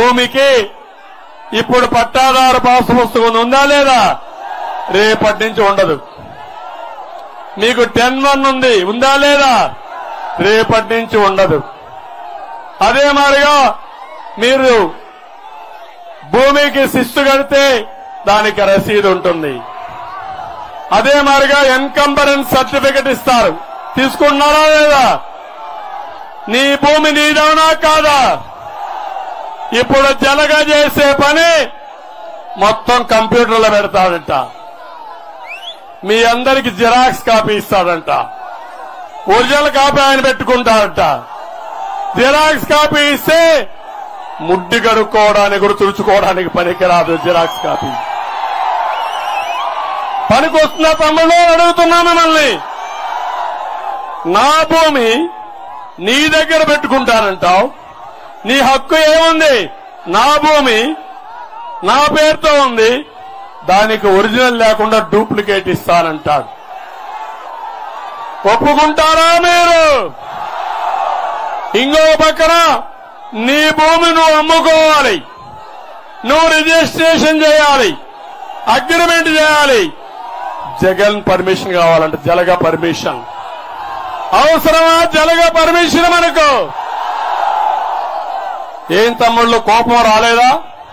భూమికి ఇప్పుడు పట్టాదారు పాసు పుస్తకం ఉందా లేదా రేపటి నుంచి ఉండదు మీకు టెన్ వన్ ఉంది ఉందా లేదా రేపటి నుంచి ఉండదు అదే మాదిరిగా మీరు భూమికి శిస్తు కడితే దానికి రసీదు ఉంటుంది అదే మాదిరిగా ఎన్కంబరెన్స్ సర్టిఫికెట్ ఇస్తారు తీసుకున్నారా లేదా నీ భూమి నీదవునా కాదా ఇప్పుడు జలగ చేసే పని మొత్తం కంప్యూటర్లో పెడతాడంట మీ అందరికి జిరాక్స్ కాపీ ఇస్తాడంట ఒరిజినల్ కాపీ ఆయన పెట్టుకుంటాడంట జిరాక్స్ కాపీ ఇస్తే ముడ్డి కడుక్కోవడానికి కూడా తుడుచుకోవడానికి పనికిరాదు జిరాక్స్ కాపీ పనికొస్తున్న తమ్ముళ్ళు అడుగుతున్నా మిమ్మల్ని నా భూమి నీ దగ్గర పెట్టుకుంటానంటావు నీ హక్కు ఏముంది నా భూమి నా పేరుతో ఉంది దానికి ఒరిజినల్ లేకుండా డూప్లికేట్ ఇస్తానంటాడు ఒప్పుకుంటారా మీరు ఇంకో పక్కన నీ భూమి నువ్వు అమ్ముకోవాలి నువ్వు రిజిస్ట్రేషన్ చేయాలి అగ్రిమెంట్ చేయాలి జగన్ పర్మిషన్ కావాలంటే జలగ పర్మిషన్ అవసరమా జలగ పర్మిషన్ మనకు ఏం తమ్ముళ్ళు కోపం రాలేదా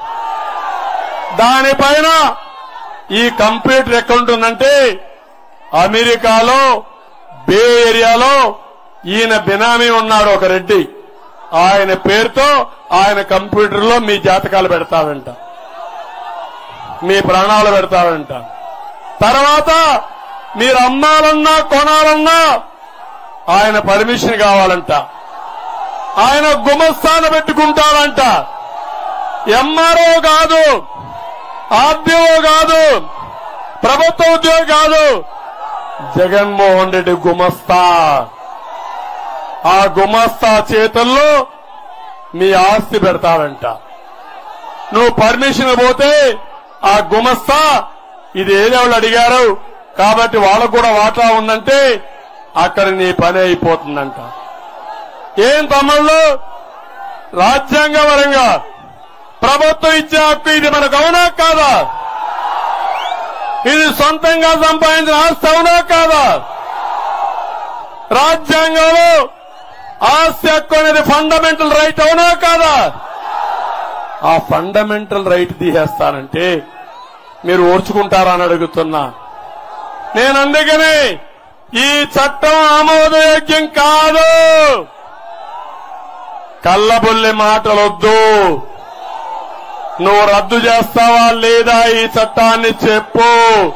దానిపైన ఈ కంప్యూటర్ ఎక్కడుంటుందంటే అమెరికాలో బే ఏరియాలో ఈయన బినామీ ఉన్నాడు ఒక రెడ్డి ఆయన పేరుతో ఆయన కంప్యూటర్లో మీ జాతకాలు పెడతాడంట మీ ప్రాణాలు పెడతాడంట తర్వాత మీరు అమ్మాలన్నా కొనాలన్నా ఆయన పర్మిషన్ కావాలంట ఆయన గుమస్థాన పెట్టుకుంటాడంట ఎంఆర్ఓ కాదు ఆర్డీఓ కాదు ప్రభుత్వ ఉద్యోగి కాదు జగన్మోహన్ రెడ్డి గుమస్తా ఆ గుమస్తా చేతుల్లో మీ ఆస్తి పెడతాడంట నువ్వు పర్మిషన్ పోతే ఆ గుమస్తా ఇది ఏదేవాళ్ళు అడిగారు కాబట్టి వాళ్ళకు కూడా వాటా ఉందంటే అక్కడ నీ పని అయిపోతుందంట ఏం తమ్ముళ్ళు రాజ్యాంగపరంగా ప్రభుత్వం ఇచ్చే హక్కు ఇది మనకు అవునా కాదా ఇది సొంతంగా సంపాదించిన ఆస్తి అవునా కాదా రాజ్యాంగంలో ఆస్తి హక్కు అనేది ఫండమెంటల్ రైట్ అవునా కాదా ఆ ఫండమెంటల్ రైట్ తీసేస్తానంటే మీరు ఓర్చుకుంటారా అని అడుగుతున్నా నేను అందుకనే ఈ చట్టం ఆమోదయోగ్యం కాదు కళ్ళబుల్లి మాటలొద్దు నువ్వు రద్దు చేస్తావా లేదా ఈ చట్టాన్ని చెప్పు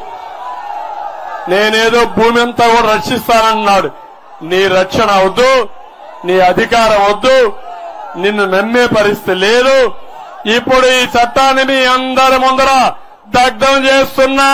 నేనేదో భూమి అంతా కూడా రక్షిస్తానన్నాడు నీ రక్షణ వద్దు నీ అధికారం వద్దు నిన్ను నమ్మే పరిస్థితి లేదు ఇప్పుడు ఈ చట్టాన్ని మీ అందరి ముందర దగ్ధం చేస్తున్నా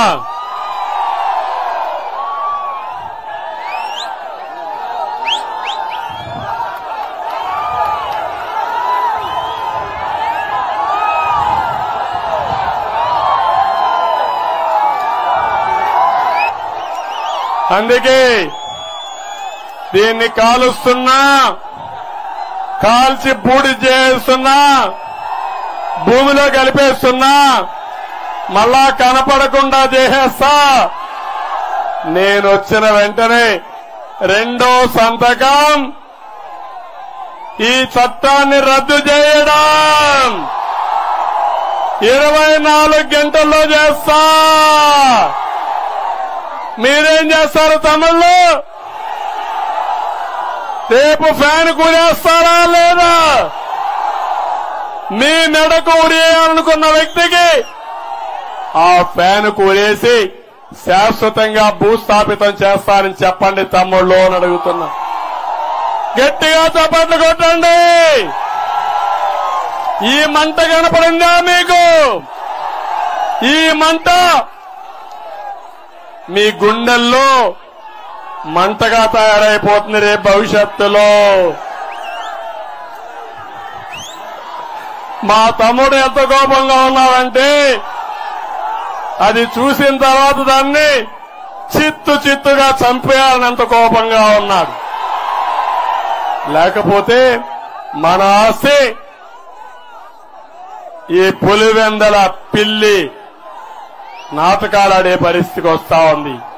అందుకే దీన్ని కాలుస్తున్నా కాల్చి బూడి చేస్తున్నా భూమిలో కలిపేస్తున్నా మళ్ళా కనపడకుండా చేసేస్తా నేను వచ్చిన వెంటనే రెండో సంతకం ఈ చట్టాన్ని రద్దు చేయడం ఇరవై నాలుగు గంటల్లో చేస్తా మీరేం చేస్తారు తమిళ్ళు రేపు ఫ్యాన్ కూరేస్తారా లేదా మీ మెడకు ఉరేయాలనుకున్న వ్యక్తికి ఆ ఫ్యాన్ కూరేసి శాశ్వతంగా భూస్థాపితం చేస్తారని చెప్పండి తమ్ముళ్ళు అని అడుగుతున్నా గట్టిగా చప్పట్లు కొట్టండి ఈ మంట కనపడిందా మీకు ఈ మంట మీ గుండెల్లో మంటగా తయారైపోతుంది రేపు భవిష్యత్తులో మా తమ్ముడు ఎంత కోపంగా ఉన్నాడంటే అది చూసిన తర్వాత దాన్ని చిత్తు చిత్తుగా చంపేయాలని ఎంత కోపంగా ఉన్నాడు లేకపోతే మన ఆస్తి ఈ పులివెందల పిల్లి నాటకాలాడే పరిస్థితికి వస్తా ఉంది